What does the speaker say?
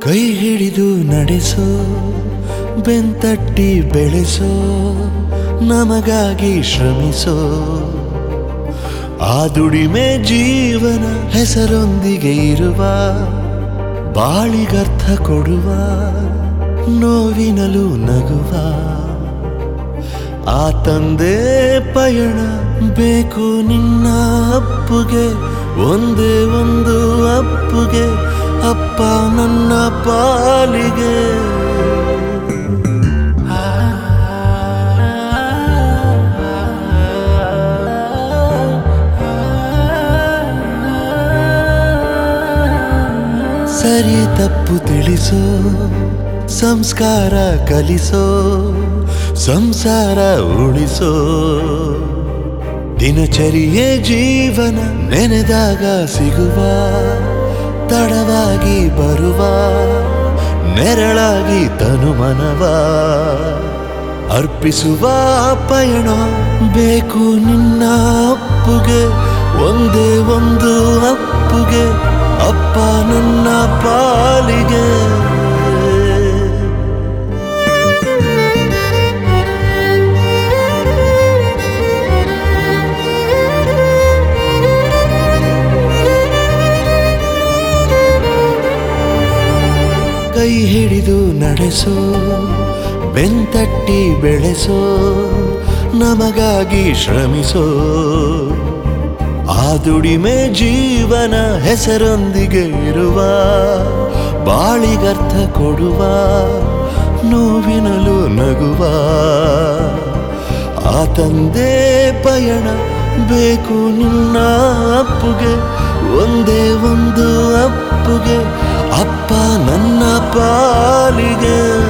ಕೈ ಹಿಡಿದು ನಡೆಸೋ ಬೆಂತಟ್ಟಿ ಬೆಳೆಸೋ ನಮಗಾಗಿ ಶ್ರಮಿಸೋ ಆ ದುಡಿಮೆ ಜೀವನ ಹೆಸರೊಂದಿಗೆ ಇರುವ ಬಾಳಿಗರ್ಥ ಕೊಡುವ ನೋವಿನಲು ನಗುವ ಆ ತಂದೆ ಪಯಣ ಬೇಕು ನಿನ್ನ ಅಪ್ಪುಗೆ ಒಂದೇ ಒಂದು ಅಪ್ಪುಗೆ ಅಪ್ಪ ನನ್ನ ಪಾಲಿಗೆ ಸರಿ ತಪ್ಪು ತಿಳಿಸೋ ಸಂಸ್ಕಾರ ಕಲಿಸೋ ಸಂಸಾರ ಉಳಿಸೋ ದಿನಚರಿಯೇ ಜೀವನ ನೆನೆದಾಗ ಸಿಗುವ ತಡವಾಗಿ ಬರುವ ನೆರಳಾಗಿ ತನುಮನವ ಅರ್ಪಿಸುವ ಪಯಣ ಬೇಕು ನಿನ್ನ ಅಪ್ಪುಗೆ ಒಂದೇ ಒಂದು ಅಪ್ಪುಗೆ ಅಪ್ಪ ನನ್ನ ಪಾಲಿಗೆ ಕೈ ಹಿಡಿದು ನಡೆಸೋ ಬೆಂತಟ್ಟಿ ಬೆಳೆಸೋ ನಮಗಾಗಿ ಶ್ರಮಿಸೋ ಆ ದುಡಿಮೆ ಜೀವನ ಹೆಸರೊಂದಿಗೆ ಇರುವ ಬಾಳಿಗರ್ಥ ಕೊಡುವ ನೋವಿನಲು ನಗುವ ಆ ತಂದೆ ಪಯಣ ಬೇಕು ನಿನ್ನ ಅಪ್ಪುಗೆ ಒಂದೇ ಒಂದು ಅಪ್ಪುಗೆ ಅಪ್ಪ ನನ್ನ ಪಾಲಿಗೆ